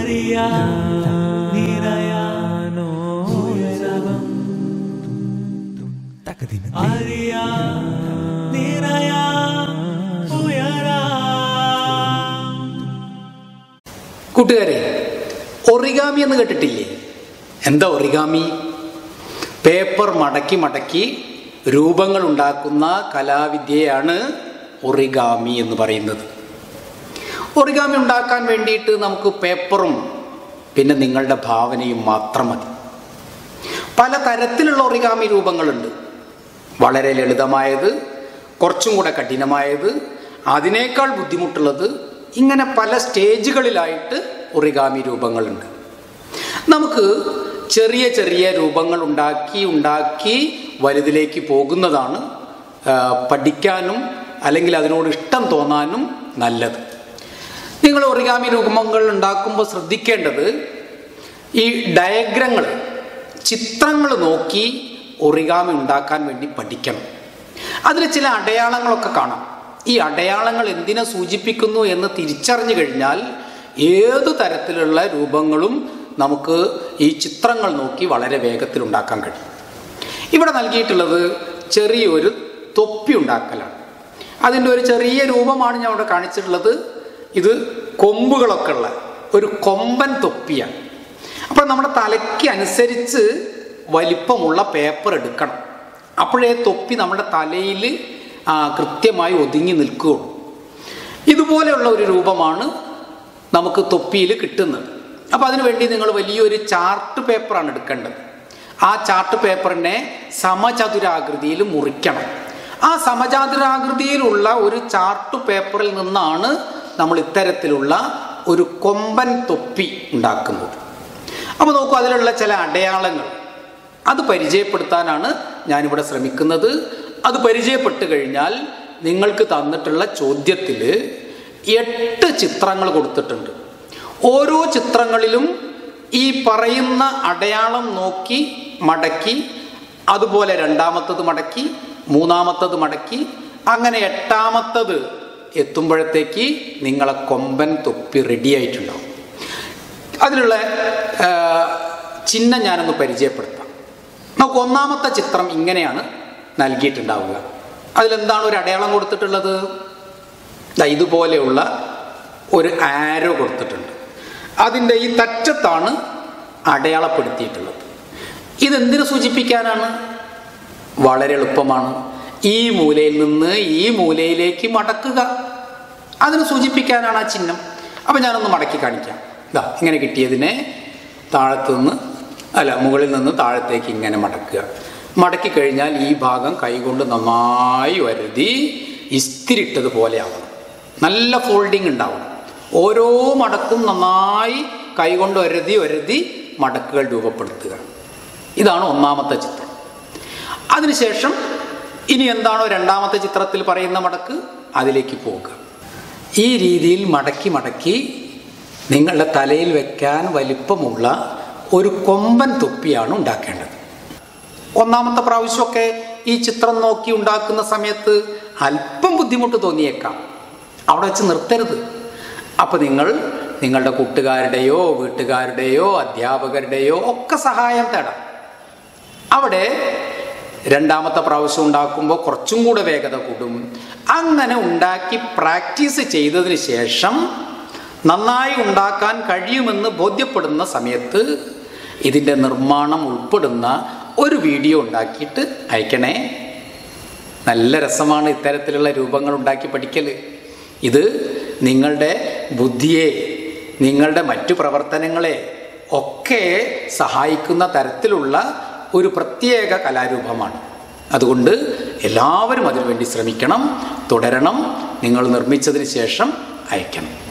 കൂട്ടുകാരെ ഒറിഗാമി എന്ന് കേട്ടിട്ടില്ലേ എന്താ ഒറിഗാമി പേപ്പർ മടക്കി മടക്കി രൂപങ്ങൾ ഉണ്ടാക്കുന്ന കലാവിദ്യയാണ് ഒറിഗാമി എന്ന് പറയുന്നത് ഒറിഗാമി ഉണ്ടാക്കാൻ വേണ്ടിയിട്ട് നമുക്ക് പേപ്പറും പിന്നെ നിങ്ങളുടെ ഭാവനയും മാത്രം മതി പല തരത്തിലുള്ള ഒറിഗാമി രൂപങ്ങളുണ്ട് വളരെ ലളിതമായത് കുറച്ചും കൂടെ കഠിനമായത് അതിനേക്കാൾ ബുദ്ധിമുട്ടുള്ളത് ഇങ്ങനെ പല സ്റ്റേജുകളിലായിട്ട് ഒറിഗാമി രൂപങ്ങളുണ്ട് നമുക്ക് ചെറിയ ചെറിയ രൂപങ്ങൾ ഉണ്ടാക്കി ഉണ്ടാക്കി വലുതിലേക്ക് പോകുന്നതാണ് ആ, പഠിക്കാനും അല്ലെങ്കിൽ അതിനോട് ഇഷ്ടം തോന്നാനും നല്ലത് നിങ്ങൾ ഒറിഗാമി രൂപങ്ങൾ ഉണ്ടാക്കുമ്പോൾ ശ്രദ്ധിക്കേണ്ടത് ഈ ഡയഗ്രങ്ങൾ ചിത്രങ്ങൾ നോക്കി ഒറിഗാമി ഉണ്ടാക്കാൻ വേണ്ടി പഠിക്കണം അതിൽ ചില അടയാളങ്ങളൊക്കെ കാണാം ഈ അടയാളങ്ങൾ എന്തിനെ സൂചിപ്പിക്കുന്നു എന്ന് തിരിച്ചറിഞ്ഞു കഴിഞ്ഞാൽ ഏതു തരത്തിലുള്ള രൂപങ്ങളും നമുക്ക് ഈ ചിത്രങ്ങൾ നോക്കി വളരെ വേഗത്തിൽ ഉണ്ടാക്കാൻ കഴിയും ഇവിടെ നൽകിയിട്ടുള്ളത് ചെറിയൊരു തൊപ്പി ഉണ്ടാക്കലാണ് അതിൻ്റെ ഒരു ചെറിയ രൂപമാണ് ഞാൻ ഇവിടെ കാണിച്ചിട്ടുള്ളത് ഇത് കൊമ്പുകളൊക്കെ ഉള്ള ഒരു കൊമ്പൻ തൊപ്പിയാണ് അപ്പോൾ നമ്മുടെ തലയ്ക്ക് അനുസരിച്ച് വലിപ്പമുള്ള പേപ്പർ എടുക്കണം അപ്പോഴേ തൊപ്പി നമ്മുടെ തലയിൽ ആ, കൃത്യമായി ഒതുങ്ങി നിൽക്കുകയുള്ളൂ ഇതുപോലെയുള്ള ഒരു രൂപമാണ് നമുക്ക് തൊപ്പിയിൽ കിട്ടുന്നത് അപ്പോൾ അതിനുവേണ്ടി നിങ്ങൾ വലിയൊരു ചാർട്ട് പേപ്പറാണ് എടുക്കേണ്ടത് ആ ചാർട്ട് പേപ്പറിനെ സമചതുരാകൃതിയിൽ മുറിക്കണം ആ സമചതുരാകൃതിയിലുള്ള ഒരു ചാർട്ട് പേപ്പറിൽ നിന്നാണ് നമ്മൾ ഇത്തരത്തിലുള്ള ഒരു കൊമ്പൻ തൊപ്പി ഉണ്ടാക്കുന്നത് അപ്പോൾ നോക്കൂ അതിലുള്ള ചില അടയാളങ്ങൾ അത് പരിചയപ്പെടുത്താനാണ് ഞാനിവിടെ ശ്രമിക്കുന്നത് അത് പരിചയപ്പെട്ട് കഴിഞ്ഞാൽ നിങ്ങൾക്ക് തന്നിട്ടുള്ള ചോദ്യത്തിൽ എട്ട് ചിത്രങ്ങൾ കൊടുത്തിട്ടുണ്ട് ഓരോ ചിത്രങ്ങളിലും ഈ പറയുന്ന അടയാളം നോക്കി മടക്കി അതുപോലെ രണ്ടാമത്തത് മടക്കി മൂന്നാമത്തത് മടക്കി അങ്ങനെ എട്ടാമത്തത് എത്തുമ്പോഴത്തേക്ക് നിങ്ങളെ കൊമ്പൻ തൊപ്പി റെഡി ആയിട്ടുണ്ടാവും അതിലുള്ള ആ, ചിഹ്നം ഞാനൊന്ന് പരിചയപ്പെടുത്താം നമുക്ക് ഒന്നാമത്തെ ചിത്രം ഇങ്ങനെയാണ് നൽകിയിട്ടുണ്ടാവുക അതിലെന്താണ് ഒരു അടയാളം കൊടുത്തിട്ടുള്ളത് ദാ ഇതുപോലെയുള്ള ഒരു ആരോ കൊടുത്തിട്ടുണ്ട് അതിൻ്റെ ഈ തറ്റത്താണ് അടയാളപ്പെടുത്തിയിട്ടുള്ളത് ഇതെന്തിനു സൂചിപ്പിക്കാനാണ് വളരെ എളുപ്പമാണ് ഈ മൂലയിൽ നിന്ന് ഈ മൂലയിലേക്ക് മടക്കുക അതിന് സൂചിപ്പിക്കാനാണ് ആ ചിഹ്നം അപ്പം ഞാനൊന്ന് മടക്കി കാണിക്കാം ഇതാ ഇങ്ങനെ കിട്ടിയതിനെ താഴത്ത് നിന്ന് അല്ല മുകളിൽ നിന്ന് താഴത്തേക്ക് ഇങ്ങനെ മടക്കുക മടക്കി കഴിഞ്ഞാൽ ഈ ഭാഗം കൈകൊണ്ട് നന്നായി വരുതി ഇസ്തിരിട്ടതുപോലെ ആവണം നല്ല ഫോൾഡിങ് ഉണ്ടാവണം ഓരോ മടക്കും നന്നായി കൈകൊണ്ട് ഒരതി ഒരതി മടക്കുകൾ രൂപപ്പെടുത്തുക ഇതാണ് ഒന്നാമത്തെ ചിത്രം അതിനുശേഷം ഇനി എന്താണോ രണ്ടാമത്തെ ചിത്രത്തിൽ പറയുന്ന മടക്ക് അതിലേക്ക് പോകുക ഈ രീതിയിൽ മടക്കി മടക്കി നിങ്ങളുടെ തലയിൽ വെക്കാൻ വലിപ്പമുള്ള ഒരു കൊമ്പൻ തൊപ്പിയാണ് ഉണ്ടാക്കേണ്ടത് ഒന്നാമത്തെ പ്രാവശ്യമൊക്കെ ഈ ചിത്രം നോക്കി ഉണ്ടാക്കുന്ന സമയത്ത് അല്പം ബുദ്ധിമുട്ട് തോന്നിയേക്കാം അവിടെ വെച്ച് നിർത്തരുത് അപ്പോൾ നിങ്ങൾ നിങ്ങളുടെ കൂട്ടുകാരുടെയോ വീട്ടുകാരുടെയോ അധ്യാപകരുടെയോ ഒക്കെ സഹായം തേടാം അവിടെ രണ്ടാമത്തെ പ്രാവശ്യം ഉണ്ടാക്കുമ്പോൾ കുറച്ചും കൂടെ വേഗത കൂടും അങ്ങനെ ഉണ്ടാക്കി പ്രാക്ടീസ് ചെയ്തതിന് ശേഷം നന്നായി ഉണ്ടാക്കാൻ കഴിയുമെന്ന് ബോധ്യപ്പെടുന്ന സമയത്ത് ഇതിൻ്റെ നിർമ്മാണം ഉൾപ്പെടുന്ന ഒരു വീഡിയോ ഉണ്ടാക്കിയിട്ട് അയക്കണേ നല്ല രസമാണ് ഇത്തരത്തിലുള്ള രൂപങ്ങൾ ഉണ്ടാക്കി പഠിക്കൽ ഇത് നിങ്ങളുടെ ബുദ്ധിയെ നിങ്ങളുടെ മറ്റു പ്രവർത്തനങ്ങളെ ഒക്കെ സഹായിക്കുന്ന തരത്തിലുള്ള ഒരു പ്രത്യേക കലാരൂപമാണ് അതുകൊണ്ട് എല്ലാവരും അതിനുവേണ്ടി ശ്രമിക്കണം തുടരണം നിങ്ങൾ നിർമ്മിച്ചതിന് ശേഷം അയക്കണം